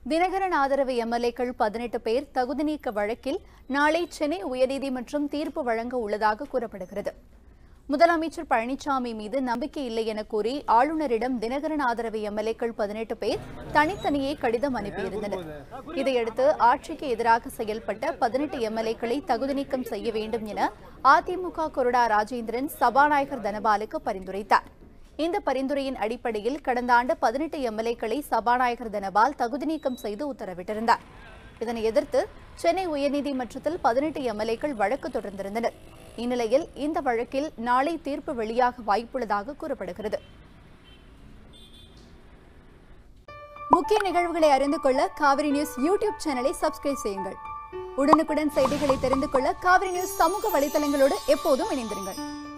தினகரன் ஆதரவு எம்எல்ஏக்கள் பதினெட்டு பேர் தகுதி நீக்க வழக்கில் நாளை சென்னை உயர்நீதிமன்றம் தீர்ப்பு வழங்க உள்ளதாக கூறப்படுகிறது முதலமைச்சர் பழனிசாமி மீது நம்பிக்கை இல்லை என கூறி ஆளுநரிடம் தினகரன் ஆதரவு எம்எல்ஏக்கள் பதினெட்டு பேர் தனித்தனியே கடிதம் அனுப்பியிருந்தனர் இதையடுத்து ஆட்சிக்கு எதிராக செயல்பட்ட பதினெட்டு எம்எல்ஏக்களை தகுதி நீக்கம் செய்ய வேண்டும் என அதிமுக கொறடா ராஜேந்திரன் சபாநாயகர் தனபாலுக்கு பரிந்துரைத்தார் இந்த பரிந்துரையின் அடிப்படையில் கடந்த ஆண்டு பதினெட்டு எம்எல்ஏக்களை சபாநாயகர் தனபால் தகுதி நீக்கம் செய்து உத்தரவிட்டிருந்தார் இதனை எதிர்த்து சென்னை உயர்நீதிமன்றத்தில் பதினெட்டு எம்எல்ஏக்கள் வழக்கு தொடர்ந்திருந்தனர் இந்நிலையில் இந்த வழக்கில் நாளை தீர்ப்பு வெளியாக வாய்ப்புள்ளதாக கூறப்படுகிறது முக்கிய நிகழ்வுகளை அறிந்து கொள்ள காவிரி நியூஸ் யூடியூப் சேனலை சப்ஸ்கிரைப் செய்யுங்கள் உடனுக்குடன் செய்திகளை தெரிந்து கொள்ள காவிரி நியூஸ் சமூக வலைதளங்களோடு எப்போதும் இணைந்திருங்கள்